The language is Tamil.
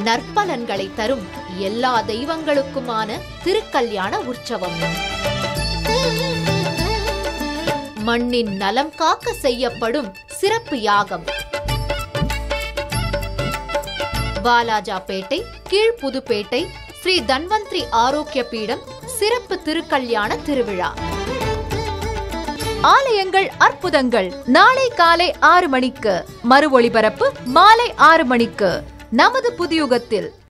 நற்பலன்களை தரும் எல்லா தெய்வங்களுக்குமான திருக்கல்யாண உற்சவம் மண்ணின் நலம் காக்க செய்யப்படும் சிறப்பு யாகம் வாலாஜாபேட்டை கீழ்புதுப்பேட்டை ஸ்ரீ தன்வந்திரி ஆரோக்கிய பீடம் சிறப்பு திருக்கல்யாண திருவிழா ஆலயங்கள் அற்புதங்கள் நாளை காலை ஆறு மணிக்கு மறு ஒளிபரப்பு மாலை ஆறு மணிக்கு நமது புதியுகத்தில்